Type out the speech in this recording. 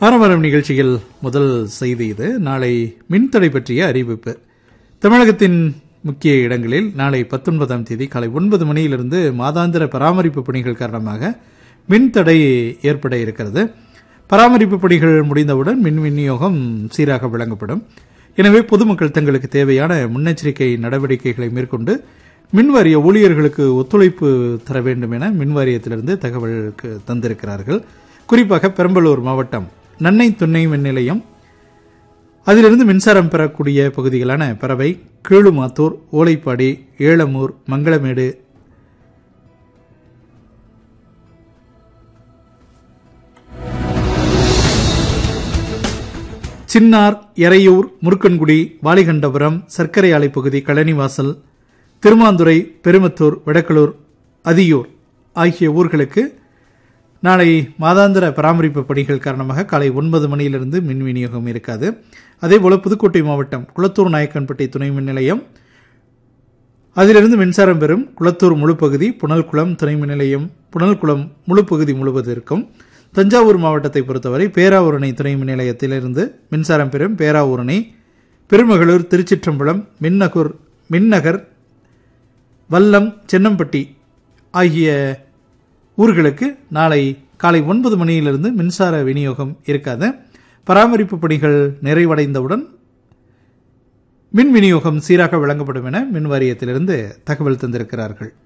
ஆரம்பரம் நிகழ்ச்சியில் முதல் செய்தி இது நாளை மின்தடை பற்றிய அறிவிப்பு தமிழகத்தின் முக்கிய இடங்களில் நாளை பத்தொன்பதாம் தேதி காலை ஒன்பது மணியிலிருந்து மாதாந்திர பராமரிப்பு பணிகள் காரணமாக மின்தடை ஏற்பட இருக்கிறது பராமரிப்பு பணிகள் முடிந்தவுடன் மின் விநியோகம் சீராக வழங்கப்படும் எனவே பொதுமக்கள் தங்களுக்கு தேவையான முன்னெச்சரிக்கை நடவடிக்கைகளை மேற்கொண்டு மின்வாரிய ஊழியர்களுக்கு ஒத்துழைப்பு தர வேண்டும் என மின்வாரியத்திலிருந்து தகவலுக்கு தந்திருக்கிறார்கள் குறிப்பாக பெரம்பலூர் மாவட்டம் நன்னை துணை மின் நிலையம் அதிலிருந்து மின்சாரம் பெறக்கூடிய பகுதிகளான பறவை கீழுமாத்தூர் ஓலைப்பாடி ஏலமூர் மங்களமேடு சின்னார் எறையூர் முருக்கன்குடி வாலிகண்டபுரம் சர்க்கரை ஆலை பகுதி கழனிவாசல் திருமாந்துறை பெருமத்தூர் வடக்கலூர் அதியூர் ஆகிய ஊர்களுக்கு நாளை மாதாந்திர பராமரிப்பு பணிகள் காரணமாக காலை ஒன்பது மணியிலிருந்து மின் விநியோகம் இருக்காது அதேபோல புதுக்கோட்டை மாவட்டம் குளத்தூர் நாயக்கன்பட்டி துணை மின் நிலையம் அதிலிருந்து மின்சாரம் பெறும் குளத்தூர் முழு பகுதி புனல்குளம் துணை மின் நிலையம் புனல்குளம் முழு பகுதி முழுவதற்கும் தஞ்சாவூர் மாவட்டத்தை பொறுத்தவரை பேராவூரணி துணை மின் நிலையத்திலிருந்து மின்சாரம் பெறும் பேராவூரணி பெருமகளூர் திருச்சிற்றம்பலம் மின்னகூர் மின்னகர் வல்லம் சென்னம்பட்டி ஆகிய ஊர்களுக்கு நாளை காலை ஒன்பது மணியிலிருந்து மின்சார விநியோகம் இருக்காது பராமரிப்பு பணிகள் நிறைவடைந்தவுடன் மின் விநியோகம் சீராக வழங்கப்படும் என மின் வாரியத்திலிருந்து தகவல் தந்திருக்கிறார்கள்